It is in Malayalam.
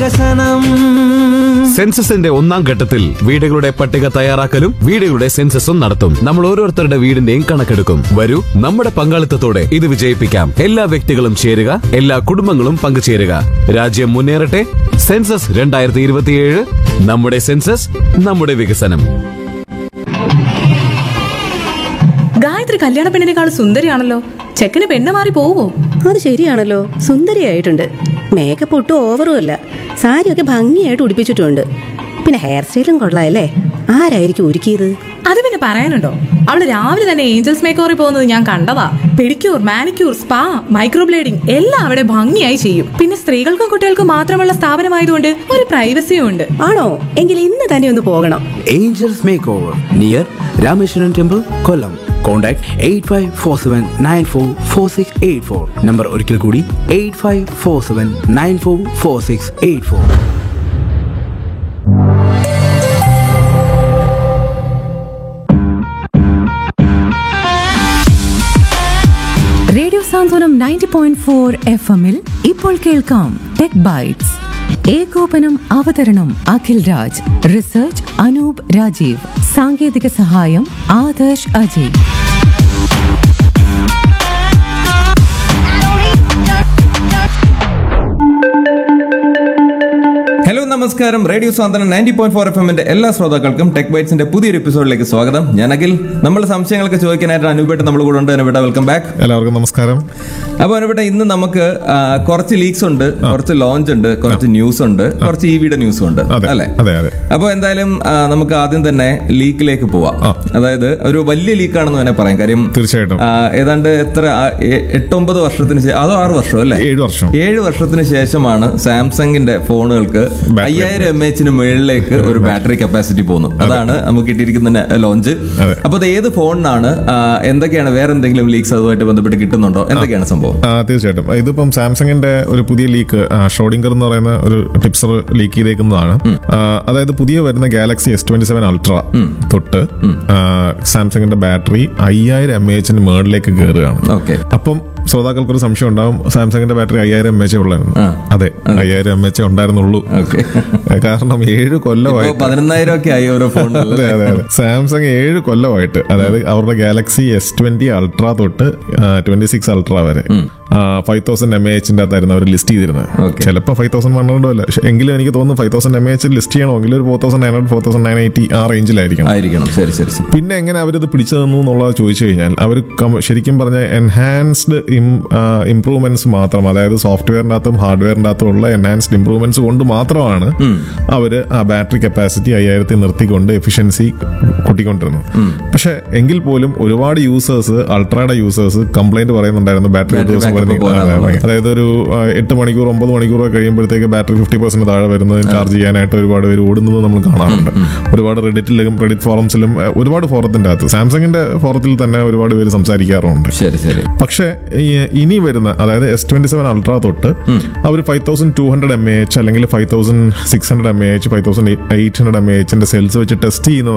വികസനം സെൻസസിന്റെ ഒന്നാം ഘട്ടത്തിൽ വീടുകളുടെ പട്ടിക തയ്യാറാക്കലും വീടുകളുടെ സെൻസസും നടത്തും നമ്മൾ ഓരോരുത്തരുടെ വീടിന്റെയും കണക്കെടുക്കും വരൂ നമ്മുടെ പങ്കാളിത്തത്തോടെ ഇത് വിജയിപ്പിക്കാം എല്ലാ വ്യക്തികളും ചേരുക എല്ലാ കുടുംബങ്ങളും പങ്കുചേരുക രാജ്യം മുന്നേറട്ടെ സെൻസസ് രണ്ടായിരത്തി ഇരുപത്തിയേഴ് നമ്മുടെ സെൻസസ് നമ്മുടെ വികസനം ഗായത്രി കല്യാണ പെണ്ണിനേക്കാൾ സുന്ദരിയാണല്ലോ ചെക്കന് പെണ്ണ് മാറി പോവോ അത് ശരിയാണല്ലോ സുന്ദരിയായിട്ടുണ്ട് മേക്കപ്പ് ഒട്ടും ഓവറും അല്ല സാരിയൊക്കെ ഭംഗിയായിട്ട് ഉടുപ്പിച്ചിട്ടുണ്ട് പിന്നെ ഹെയർ സ്റ്റൈലും കൊള്ളാമല്ലേ ആരായിരിക്കും ഒരുക്കിയത് അത് പിന്നെ പറയാനുണ്ടോ അവള് രാവിലെ തന്നെ ഏഞ്ചൽസ് മേക്കോറിൽ പോകുന്നത് ഞാൻ കണ്ടതാ പെഡിക്യൂർ മാനിക്യൂർ സ്പാ മൈക്രോബ്ലേഡിംഗ് എല്ലാം അവിടെ ഭംഗിയായി ചെയ്യും പിന്നെ സ്ത്രീകൾക്കും കുട്ടികൾക്കും മാത്രമുള്ള സ്ഥാപനമായതുകൊണ്ട് ഒരു പ്രൈവസിയും ഉണ്ട് ആണോ എങ്കിൽ ഇന്ന് തന്നെ ഒന്ന് പോകണം Angels makeover near Rameswaran temple Kollam contact eight five four seven nine four four six eight four number ഒരിക്കൽ കൂടി eight five four seven nine four four six eight four radio Santhwanam ninety point four F എമ്മിൽ ഇപ്പോൾ കേൾക്കാം ടെക് ബൈറ്റ്സ് ഏകോപനം അവതരണം അഖിൽ രാജ് റിസർച്ച് അനൂപ് രാജീവ് സാങ്കേതിക സഹായം ആദർശ് അജയ് ഹലോ നമസ്കാരം radio Santhwanam ninety point four F എമ്മിന്റെ എല്ലാ ശ്രോതാക്കൾക്കും ടെക് ബൈറ്റ്സിന്റെ പുതിയൊരു എപ്പിസോഡിലേക്ക് സ്വാഗതം ഞാൻ അഖിൽ നമ്മുടെ സംശയങ്ങളൊക്കെ ചോദിക്കാനായിട്ട് അനുപേട്ട് നമ്മൾ കൂടെ ഉണ്ട് അനുപേട്ട വെൽക്കം ബാക്ക് എല്ലാവർക്കും നമസ്കാരം അപ്പൊ അനുപേട്ട ഇന്ന് നമുക്ക് ആ, കുറച്ച് ലീക്സ് ഉണ്ട് കുറച്ച് ലോഞ്ച് ഉണ്ട് കുറച്ച് ന്യൂസ് ഉണ്ട് കുറച്ച് ഇ വിയുടെ ന്യൂസും ഉണ്ട് അതെ, അല്ലെ അതെ, അതെ. അപ്പൊ എന്തായാലും ആ, നമുക്ക് ആദ്യം തന്നെ ലീക്കിലേക്ക് പോവാം ആ. അതായത് ഒരു വലിയ ലീക്കാണെന്ന് തന്നെ പറയാം കാര്യം തീർച്ചയായിട്ടും ആ, ഏതാണ്ട് എത്ര ആ, എ- എട്ടൊമ്പത് വർഷത്തിന് ശേഷം അതോ ആറ് വർഷം അല്ലേ ഏഴ് വർഷം. ഏഴ് വർഷത്തിന് ശേഷമാണ് സാംസങ്ങിന്റെ ഫോണുകൾക്ക് Battery. അയ്യായിരം എം എച്ചിന് മുകളിലേക്ക് ഒരു ബാറ്ററി കപ്പാസിറ്റി പോകുന്നു അതാണ് നമുക്ക് കിട്ടിയിരിക്കുന്ന ലോഞ്ച് അതെ. അപ്പൊ അത് ഏത് ഫോണിനാണ് ആ, എന്തൊക്കെയാണ് വേറെ എന്തെങ്കിലും ലീക്സ് അതുമായിട്ട് ബന്ധപ്പെട്ട് കിട്ടുന്നുണ്ടോ എന്തൊക്കെയാണ് സംഭവം ആ, തീർച്ചയായിട്ടും ഇതിപ്പം സാംസങ്ങിന്റെ ഒരു പുതിയ ലീക്ക് ഷോഡിങ്കർ എന്ന് പറയുന്ന ഒരു ടിപ്സർ ലീക്ക് ചെയ്തേക്കുന്നതാണ് ആ, അതായത് പുതിയ വരുന്ന Galaxy S twenty seven ultra തൊട്ട് ആ, സാംസങ്ങിന്റെ ബാറ്ററി അയ്യായിരം എം എച്ചിന് മുകളിലേക്ക് കയറുകയാണ് ഓക്കെ അപ്പം ശ്രോതാക്കൾക്ക് ഒരു സംശയം ഉണ്ടാവും സാംസങ്ങിന്റെ ബാറ്ററി അയ്യായിരം എം എച്ച് ഉള്ളായിരുന്നു അതെ അയ്യായിരം എം എച്ച് ഉണ്ടായിരുന്നുള്ളൂ ഓക്കെ കാരണം ഏഴ് കൊല്ലമായി പതിനൊന്നായിരം ഒക്കെ ആയി ഓരോ ഫോണിൽ അതെ അതെ അതെ സാംസങ് ഏഴ് കൊല്ലമായിട്ട് അതായത് അവരുടെ ഗാലക്സി എസ് ട്വന്റി അൾട്ര തൊട്ട് ട്വന്റി സിക്സ് അൾട്ര വരെ ഫൈവ് തൗസൻഡ് എം എച്ചിന്റെ അകത്തായിരുന്നു അവർ ലിസ്റ്റ് ചെയ്തിരുന്നത് Okay. ചിലപ്പോൾ ഫൈവ് തൗസൻഡ് വൺ ഹൺഡ്രഡ് അല്ല പക്ഷെ എങ്കിലും എനിക്ക് തോന്നുന്നു five thousand M H list ചെയ്യണമെങ്കിൽ ഒരു four thousand nine hundred four thousand nine eighty ആ റേഞ്ചിലായിരിക്കണം ആയിരിക്കണം ശരി ശരി ശരി പിന്നെ എങ്ങനെ അവരിത് പിടിച്ചു തന്നു എന്നുള്ളത് ചോദിച്ചു കഴിഞ്ഞാൽ അവർ ശരിക്കും പറഞ്ഞ എൻഹാൻസ്ഡ് ഇംപ്രൂവ്മെന്റ്സ് മാത്രം അതായത് സോഫ്റ്റ്വെയറിന്റെ അകത്തും ഹാർഡ്വെയറിന്റെ അകത്തും ഉള്ള എൻഹാൻസ്ഡ് ഇംപ്രൂവ്മെന്റ്സ് കൊണ്ട് മാത്രമാണ് അവര് ആ ബാറ്ററി കപ്പാസിറ്റി അയ്യായിരത്തി നിർത്തിക്കൊണ്ട് എഫിഷ്യൻസി കൂട്ടിക്കൊണ്ടിരുന്നു പക്ഷെ എങ്കിൽ പോലും ഒരുപാട് യൂസേഴ്സ് അൾട്രയുടെ യൂസേഴ്സ് കംപ്ലൈന്റ് പറയുന്നുണ്ടായിരുന്നു ബാറ്ററി Battery ദിവസം backup വരുന്ന- പോരാ അതെ, അതെ. എന്നുള്ളത്. അതായത് ഒരു ആ, എട്ട് മണിക്കൂർ ഒമ്പത് മണിക്കൂർ കഴിയുമ്പോഴത്തേക്ക് ബാറ്ററി ഫിഫ്റ്റി പെർസെന്റ് താഴെ വരുന്നത് ചാർജ് ചെയ്യാനായിട്ട് ഒരുപാട് പേര് ഓടുന്നത് നമ്മൾ കാണാറുണ്ട് ഒരുപാട് റെഡിറ്റിലും റെഡിറ്റ് ഫോറംസിലും ആ, ഒരുപാട് ഫോറത്തിന്റെ അകത്ത് സാംസങ്ങിന്റെ ഫോറത്തിൽ തന്നെ ഒരുപാട് പേര് സംസാരിക്കാറുണ്ട് ശരി ശരി പക്ഷേ ഈ- ഇനി വരുന്ന അതായത് എസ് ട്വന്റി സെവൻ അൾട്ര തൊട്ട് അവർ five thousand two hundred M A H അല്ലെങ്കിൽ five thousand six hundred M A H five thousand eight hundred M A എച്ചിന്റെ സെൽസ് വെച്ച് ടെസ്റ്റ് ചെയ്യുന്നത്